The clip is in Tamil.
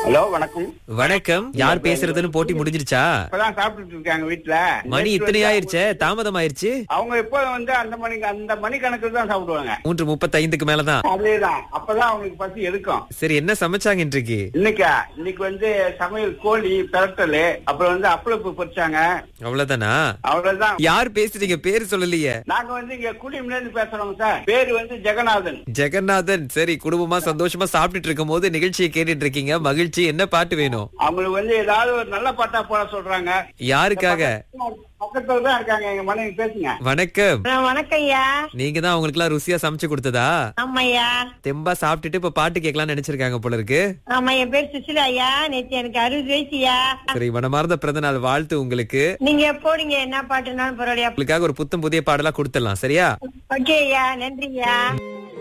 ஹலோ வணக்கம் வணக்கம் யார் பேசுறதுன்னு போட்டி முடிஞ்சிருச்சா இப்பதான் சாப்பிட்டுட்டு இருக்காங்க வீட்டுல மணி இத்தனை ஆயிருச்சே தாமதம் ஆயிருச்சு அவங்க எப்போ வந்து அந்த மணிக்கு அந்த மணி கணக்குல தான் சாப்பிடுவாங்க மூன்று முப்பத்தைந்துக்கு மேலதான் அதேதான் அப்பதான் அவங்களுக்கு பசி எடுக்கும் சரி என்ன சமைச்சாங்க இன்றைக்கு இன்னைக்கா இன்னைக்கு வந்து சமையல் கோழி பிரட்டல் அப்புறம் வந்து அப்பளப்பு பொரிச்சாங்க அவ்வளவுதானா அவ்வளவுதான் யார் பேசுறீங்க பேரு சொல்லலையே நாங்க வந்து இங்க குடிமில இருந்து பேசுறோம் சார் பேரு வந்து ஜெகநாதன் ஜெகநாதன் சரி குடும்பமா சந்தோஷமா சாப்பிட்டுட்டு இருக்கும் போது நிகழ்ச்சியை கேட்டுட்டு இருக்கீங்க மகிழ்ச்சி என்ன பாட்டு வேணும் அவங்களுக்கு வந்து ஏதாவது ஒரு நல்ல பாட்டா போட சொல்றாங்க யாருக்காக பக்கத்துல தான் இருக்காங்க எங்க மனைவி பேசுங்க வணக்கம் ஆ, வணக்கம் ஐயா நீங்க தான் அவங்களுக்கு எல்லாம் ருசியா சமைச்சு கொடுத்ததா ஆமாய்யா தெம்பா சாப்பிட்டுட்டு இப்ப பாட்டு கேட்கலாம்னு நினைச்சிருக்காங்க போல இருக்கு ஆமா என் பேர் சுசிலா ஐயா நேற்று எனக்கு அறுபது வயசுயா சரி மனமார்ந்த பிறந்த நாள் வாழ்த்து உங்களுக்கு நீங்க போடுங்க என்ன பாட்டுனாலும் பரவாயில்லையா உங்களுக்காக ஒரு புத்தம் புதிய பாடலா கொடுத்துடலாம் சரியா ஓகே ஐயா நன்றியா